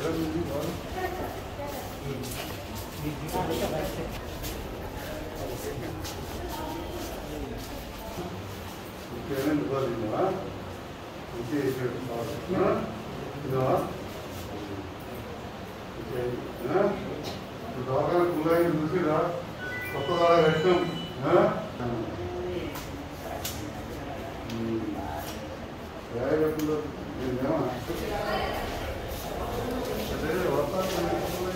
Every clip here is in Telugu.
ఇంకేమైనా ఇవ్వాలి ఇవ్వవా? ఇంకే ఇచ్చాడు. ఆ? ఇవ్వవా? ఇంకే, ఆ? ఇప్పుడు దవాఖాన కులాయి చూసిరా కొత్త దాకా కట్టాం ఆ? ఉమ్. జాగ్రత్తలో నేనేమో అదే వస్తాను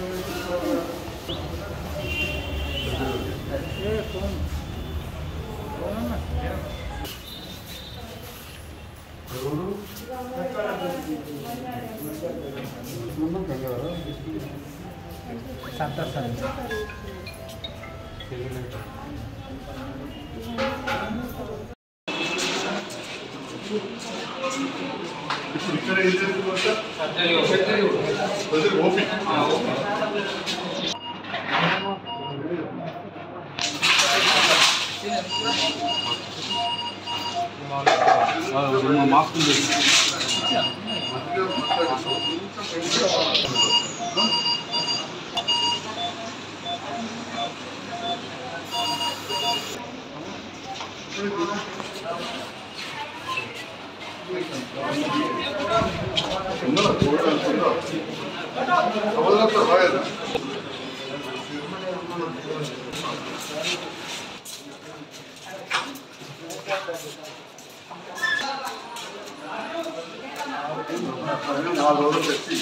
ఎవరు ఉన్నాం కంగారా ఇప్పుడు ఇక్కడ ఏం చేస్తున్నారు ప్రజలు ఓపిక మాస్క్ ఉంది మధ్యలో ఉందా చూడాలి అవలంతా రాయదా నాలుగు రోజులు తెచ్చి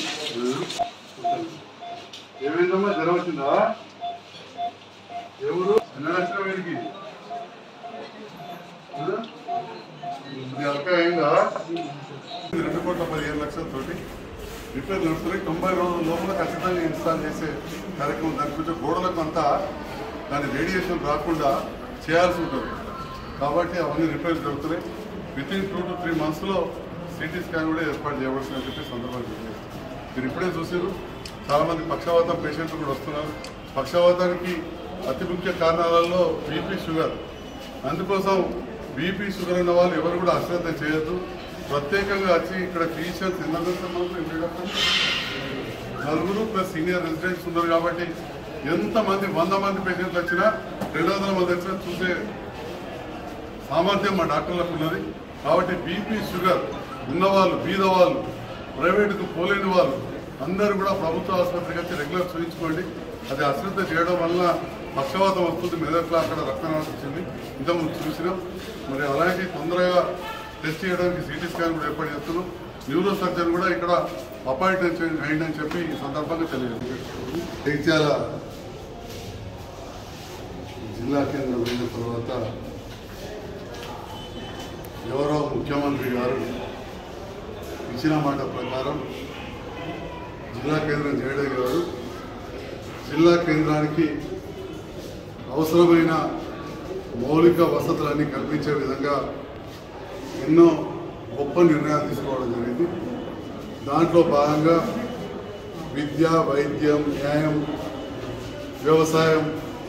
ఏమైందమ్మా జ్వరం వచ్చిందా ఎవరు ఎన్న లక్షణం వీడికి ఇది అలక అయిందా ఇది రెండు కోట్ల పదిహేను లక్షలతోటి రిపేర్ నడుస్తున్నాయి తొంభై రోజుల లోపల ఖచ్చితంగా ఇన్స్టాల్ చేసే కార్యక్రమం దానికి కొంచెం గోడలకు అంతా దాని రేడియేషన్ రాకుండా చేయాల్సి ఉంటుంది కాబట్టి అవన్నీ రిపేర్ జరుగుతున్నాయి within two to three మంత్స్లో సిటీ స్కాన్ కూడా ఏర్పాటు చేయవలసిందని చెప్పి సందర్భంగా తెలియజేస్తున్నాను. మీరు ఇప్పుడే చూసారు చాలామంది పక్షవాతం పేషెంట్లు కూడా వస్తున్నారు పక్షవాతానికి అతి ముఖ్య కారణాలలో బీపీ షుగర్ అందుకోసం బీపీ షుగర్ ఉన్న వాళ్ళు ఎవరు కూడా అశ్రద్ధ చేయొద్దు ప్రత్యేకంగా వచ్చి ఇక్కడ ఫిజిషియన్స్ ఎంతమంది నలుగురు ప్లస్ సీనియర్ రెసిడెంట్స్ ఉన్నారు కాబట్టి ఎంతమంది వంద మంది పేషెంట్లు వచ్చినా రెండు వందల మంది వచ్చినా చూసే సామర్థ్యం మా డాక్టర్లకు ఉన్నది కాబట్టి బీపీ షుగర్ ఉన్నవాళ్ళు బీదవాళ్ళు ప్రైవేటుకు పోలేని వాళ్ళు అందరూ కూడా ప్రభుత్వ ఆసుపత్రికి వచ్చి రెగ్యులర్ చూపించుకోండి అది అశ్రద్ధ చేయడం వల్ల పక్షవాతం వస్తుంది మెదట్లో అక్కడ రక్తనాళం వచ్చింది ఇంతకుముందు చూసినాం మరి అలాంటి తొందరగా టెస్ట్ చేయడానికి సిటీ స్కాన్ కూడా ఏర్పాటు చేస్తున్నాం న్యూరో సర్జన్ కూడా ఇక్కడ అపాయింట్మెంట్ అయిందని చెప్పి ఈ సందర్భంగా తెలియదు జగిత్యాల జిల్లా కేంద్రం వెళ్ళిన తర్వాత ఎవరో ముఖ్యమంత్రి గారు ఇచ్చిన మాట ప్రకారం జిల్లా కేంద్రం జయడే గారు జిల్లా కేంద్రానికి అవసరమైన మౌలిక వసతులన్నీ కల్పించే విధంగా ఎన్నో గొప్ప నిర్ణయాలు తీసుకోవడం జరిగింది దాంట్లో భాగంగా విద్య వైద్యం న్యాయం వ్యవసాయం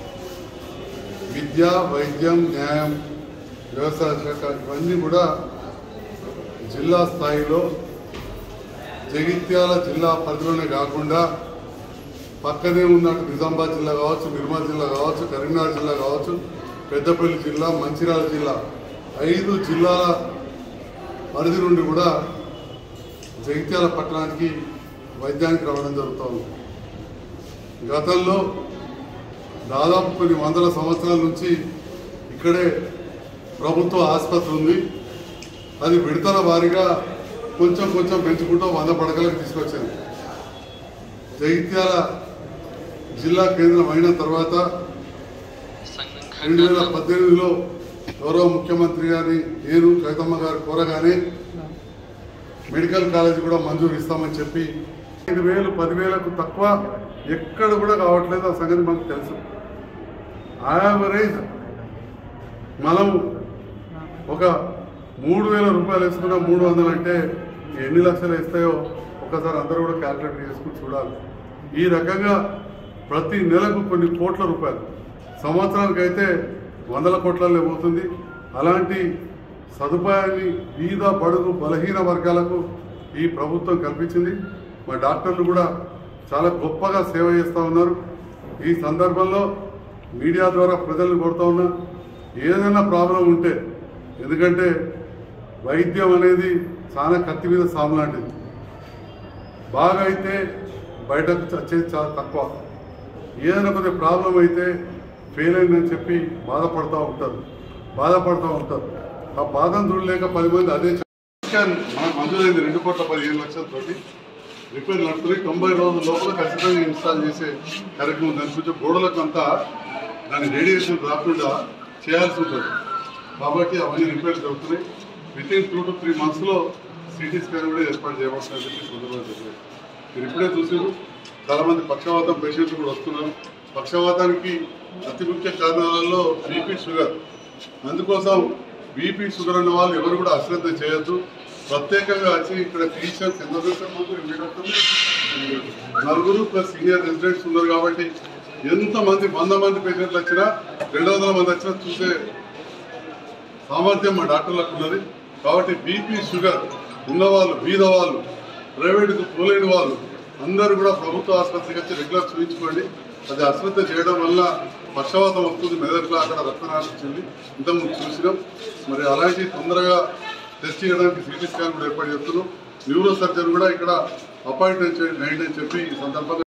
విద్య వైద్యం న్యాయం వ్యవసాయ శాఖ ఇవన్నీ కూడా జిల్లా స్థాయిలో జగిత్యాల జిల్లా పరిధిలోనే కాకుండా పక్కనే ఉన్న నిజామాబాద్ జిల్లా కావచ్చు నిర్మల్ జిల్లా కావచ్చు కరీంనగర్ జిల్లా కావచ్చు పెద్దపల్లి జిల్లా మంచిర్యాల జిల్లా ఐదు జిల్లాల పరిధి నుండి కూడా జగిత్యాల పట్టణానికి వైద్యానికి రావడం జరుగుతుంది గతంలో దాదాపు కొన్ని వందల సంవత్సరాల నుంచి ఇక్కడే ప్రభుత్వ ఆసుపత్రి ఉంది అది విడతల వారీగా కొంచెం కొంచెం పెంచుకుంటూ వంద పడకలకు తీసుకొచ్చింది జగిత్యాల జిల్లా కేంద్రం అయిన తర్వాత రెండు వేల పద్దెనిమిదిలో గౌరవ ముఖ్యమంత్రి గారి నేను కవితమ్మ గారు కోరగానే మెడికల్ కాలేజ్ కూడా మంజూరు ఇస్తామని చెప్పి ఐదు వేలు పదివేలకు తక్కువ ఎక్కడ కూడా కావట్లేదు ఆ సంగతి మనకు తెలుసు యావరేజ్ మనం ఒక మూడు వేల రూపాయలు వేసుకున్న మూడు వందలు అంటే ఎన్ని లక్షలు వేస్తాయో ఒకసారి అందరూ కూడా క్యాల్కులేట్ చేసుకుని చూడాలి ఈ రకంగా ప్రతి నెలకు కొన్ని కోట్ల రూపాయలు సంవత్సరానికి అయితే వందల కోట్లలో పోతుంది అలాంటి సదుపాయాన్ని బీద బడుగు బలహీన వర్గాలకు ఈ ప్రభుత్వం కల్పించింది మా డాక్టర్లు కూడా చాలా గొప్పగా సేవ చేస్తూ ఉన్నారు ఈ సందర్భంలో మీడియా ద్వారా ప్రజలను కోరుతా ఉన్నా ఏదైనా ప్రాబ్లం ఉంటే ఎందుకంటే వైద్యం అనేది చాలా కత్తి మీద సాము లాంటిది బాగా అయితే బయటకు వచ్చేది చాలా తక్కువ ఏదైనా కొద్దిగా ప్రాబ్లం అయితే ఫెయిల్ అయిందని చెప్పి బాధపడుతూ ఉంటారు బాధపడుతూ ఉంటారు ఆ బాధను చూడలేక పది మంది అదే చెప్తారు. మనకు మంజూరైంది రెండు కోట్ల పదిహేను లక్షలతోటి రిపేర్ నడుపుతున్నాయి తొంభై రోజుల లోపల ఖచ్చితంగా ఇన్స్టాల్ చేసే కార్యక్రమం దాని కొంచెం గోడలకు అంతా దాని రేడియేషన్ రాకుండా చేయాల్సి ఉంటుంది కాబట్టి అవన్నీ రిపేర్ జరుగుతున్నాయి within two to three మంత్స్లో సిటీ స్కాన్ కూడా ఏర్పాటు చేయవలసిందని చెప్పి సందర్భంగా చెప్పారు మీరు ఇప్పుడే చూసారు చాలా మంది పక్షవాతం పేషెంట్లు కూడా వస్తున్నారు పక్షవాతానికి అతి ముఖ్య కారణాలలో బీపీ షుగర్ అందుకోసం బీపీ షుగర్ ఉన్న వాళ్ళు ఎవరు కూడా అశ్రద్ధ చేయొద్దు ప్రత్యేకంగా వచ్చి ఇక్కడ ఫిజిషియన్స్ ఎంత నలుగురు ప్లస్ సీనియర్ రెసిడెంట్స్ ఉన్నారు కాబట్టి ఎంత మంది వంద మంది పేషెంట్లు వచ్చినా రెండు వందల మంది వచ్చినా చూసే సామర్థ్యం మా డాక్టర్లకు ఉన్నది కాబట్టి బీపీ షుగర్ ఉన్నవాళ్ళు బీద వాళ్ళు ప్రైవేట్కు పోలేని వాళ్ళు అందరూ కూడా ప్రభుత్వ ఆసుపత్రికి వచ్చి రెగ్యులర్ చూపించుకోండి అది అశ్రద్ధ చేయడం వల్ల పక్షవాతం వస్తుంది మెదడులో అక్కడ రక్తనాళం వచ్చింది ఇంతకుముందు చూసినాం మరి అలాంటి తొందరగా టెస్ట్ చేయడానికి సిటీ స్కాన్ కూడా ఏర్పాటు చేస్తున్నాం న్యూరో సర్జన్ కూడా ఇక్కడ అపాయింట్మెంట్ చేయండి అని చెప్పి ఈ సందర్భంగా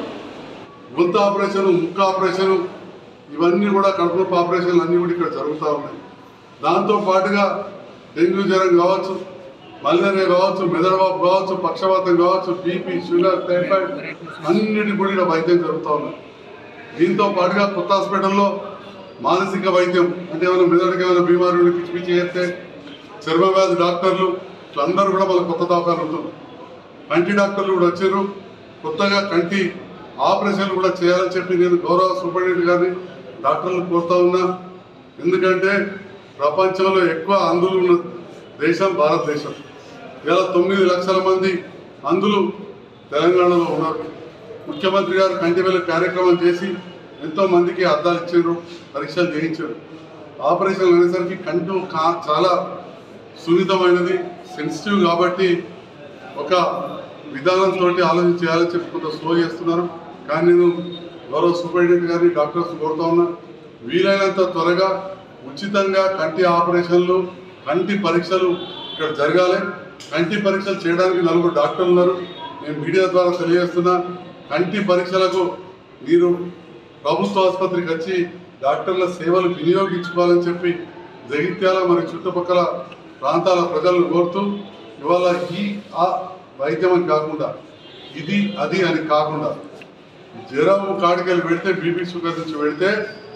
గొంతు ఆపరేషన్ ముక్క ఆపరేషన్ ఇవన్నీ కూడా కడుపు నొప్పి ఆపరేషన్లు అన్నీ కూడా ఇక్కడ జరుగుతూ ఉన్నాయి దాంతో పాటుగా డెంగ్యూ జ్వరం కావచ్చు మలేరియా కావచ్చు మెదడువాపు కావచ్చు పక్షవాతం కావచ్చు బీపీ షుగర్ టైఫాయిడ్ అన్నిటి కూడా ఇక్కడ వైద్యం జరుగుతూ ఉన్నాయి దీంతో పాటుగా కొత్త హాస్పిటల్లో మానసిక వైద్యం అంటే ఏమైనా మెదడుకి ఏమైనా బీమారులు పిచ్చి పిచ్చి చేస్తే చర్మ వ్యాధి డాక్టర్లు అందరూ కూడా వాళ్ళ కొత్త దవాఖాన ఉంటుంది కంటి డాక్టర్లు కూడా వచ్చారు కొత్తగా కంటి ఆపరేషన్లు కూడా చేయాలని చెప్పి నేను గౌరవ సూపరింటెండెంట్ గారిని డాక్టర్లు కోరుతా ఉన్నా ఎందుకంటే ప్రపంచంలో ఎక్కువ అంధులు ఉన్న దేశం భారతదేశం ఇలా తొమ్మిది లక్షల మంది అంధులు తెలంగాణలో ఉన్నారు ముఖ్యమంత్రి గారు కంటి వేల కార్యక్రమం చేసి ఎంతో మందికి అద్దాలు ఇచ్చారు పరీక్షలు చేయించారు ఆపరేషన్ అనేసరికి కంటు కా- చాలా సున్నితమైనది సెన్సిటివ్ కాబట్టి ఒక విధానంతో ఆలోచన చేయాలని చెప్పి కొంత స్లో చేస్తున్నారు కానీ నేను గౌరవ సూపరింటెండెంట్ గారిని డాక్టర్స్ కోరుతా ఉన్నా వీలైనంత త్వరగా ఉచితంగా కంటి ఆపరేషన్లు కంటి పరీక్షలు ఇక్కడ జరగాలి కంటి పరీక్షలు చేయడానికి నలుగురు డాక్టర్లు ఉన్నారు నేను మీడియా ద్వారా తెలియజేస్తున్నా కంటి పరీక్షలకు మీరు ప్రభుత్వ ఆసుపత్రికి వచ్చి డాక్టర్ల సేవలు వినియోగించుకోవాలని చెప్పి జగిత్యాల మరియు చుట్టుపక్కల ప్రాంతాల ప్రజలను కోరుతూ ఇవాళ ఈ ఆ వైద్యం అని కాకుండా ఇది అది అని కాకుండా జ్వరం కాడికెళ్ళి పెడితే బీపీ షుగర్ నుంచి పెడితే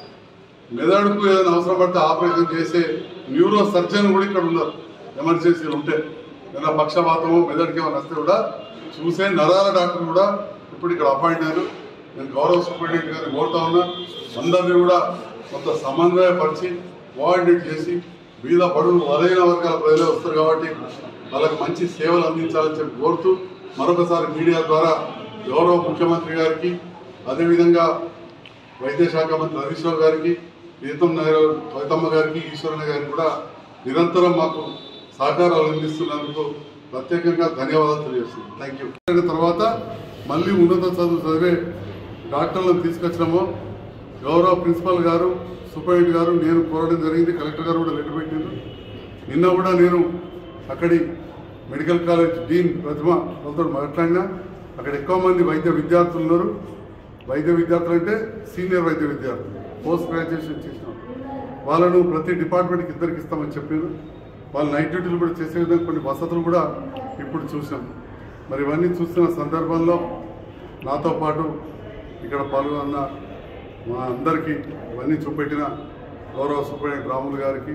మెదడుకు ఏదైనా అవసరం పడితే ఆపరేషన్ చేసే న్యూరో సర్జన్ కూడా ఇక్కడ ఉన్నారు ఎమర్జెన్సీలు ఉంటే ఏదైనా పక్షపాతము మెదడుకి ఏమైనా వస్తే కూడా చూసే నరాల డాక్టర్ కూడా ఇప్పుడు ఇక్కడ అపాయింట్ అయ్యారు నేను గౌరవ సూపరింటెండెంట్ గారిని కోరుతా ఉన్నా అందరినీ కూడా కొంత సమన్వయపరిచి కోఆర్డినేట్ చేసి బీద బడుగు వరైన వర్గాల ప్రజలే వస్తారు కాబట్టి వాళ్ళకి మంచి సేవలు అందించాలని చెప్పి కోరుతూ మరొకసారి మీడియా ద్వారా గౌరవ ముఖ్యమంత్రి గారికి అదేవిధంగా వైద్య శాఖ మంత్రి హరీష్ రావు గారికి ప్రీతం నగర్ కవితమ్మ గారికి ఈశ్వరన్న గారికి కూడా నిరంతరం మాకు సహకారాలు అందిస్తున్నందుకు ప్రత్యేకంగా ధన్యవాదాలు తెలియజేస్తున్నాను థ్యాంక్ యూ తర్వాత మళ్ళీ ఉన్నత చదువు చదివే డాక్టర్లను తీసుకొచ్చినామో గౌరవ ప్రిన్సిపల్ గారు సూపరింటెండెంట్ గారు నేను కోరడం జరిగింది కలెక్టర్ గారు కూడా లెటర్ పెట్టారు నిన్న కూడా నేను అక్కడి మెడికల్ కాలేజ్ డీన్ ప్రతిమ వాళ్ళతో మాట్లాడినా అక్కడ ఎక్కువ మంది వైద్య విద్యార్థులు ఉన్నారు వైద్య విద్యార్థులు అంటే సీనియర్ వైద్య విద్యార్థులు పోస్ట్ గ్రాడ్యుయేషన్ చేసిన వాళ్ళను ప్రతి డిపార్ట్మెంట్కి ఇద్దరికి ఇస్తామని చెప్పారు వాళ్ళు నైట్ డ్యూటీలు కూడా చేసే విధంగా కొన్ని వసతులు కూడా ఇప్పుడు చూసాం మరి ఇవన్నీ చూస్తున్న సందర్భంలో నాతో పాటు ఇక్కడ పాల్గొన్న మా అందరికీ ఇవన్నీ చూపెట్టిన గౌరవ సూపరింటెండెంట్ రాములు గారికి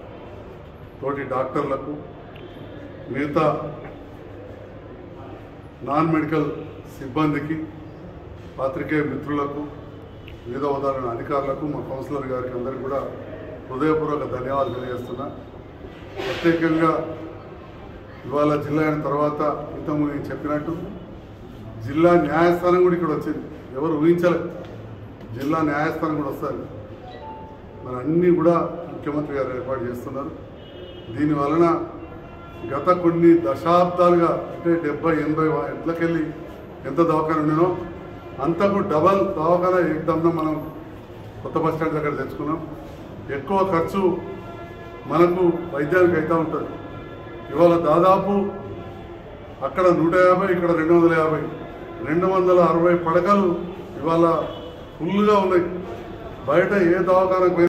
తోటి డాక్టర్లకు మిగతా నాన్ మెడికల్ సిబ్బందికి పాత్రికేయ మిత్రులకు వివిధ ఉదాహరణ అధికారులకు మా కౌన్సిలర్ గారికి అందరికీ కూడా హృదయపూర్వక ధన్యవాదాలు తెలియజేస్తున్నా ప్రత్యేకంగా ఇవాళ జిల్లా అయిన తర్వాత ఇంతకుముందు నేను చెప్పినట్టు జిల్లా న్యాయస్థానం కూడా ఇక్కడ వచ్చింది ఎవరు ఊహించలేదు జిల్లా న్యాయస్థానం కూడా వస్తుంది మరి అన్నీ కూడా ముఖ్యమంత్రి గారు ఏర్పాటు చేస్తున్నారు దీని వలన గత కొన్ని దశాబ్దాలుగా అంటే డెబ్బై ఎనభై ఎట్లకెళ్ళి ఎంత దవాఖాన ఉండేనో అంతకు డబల్ దవాఖాన ఏకదమ్న మనం కొత్త బస్ స్టాండ్ దగ్గర తెచ్చుకున్నాం ఎక్కువ ఖర్చు మనకు వైద్యానికి అయితే ఉంటుంది ఇవాళ దాదాపు అక్కడ నూట యాభై ఇక్కడ రెండు వందల యాభై రెండు వందల అరవై పడకలు ఇవాళ ఫుల్గా ఉన్నాయి బయట ఏ దవాఖానకు పోయినా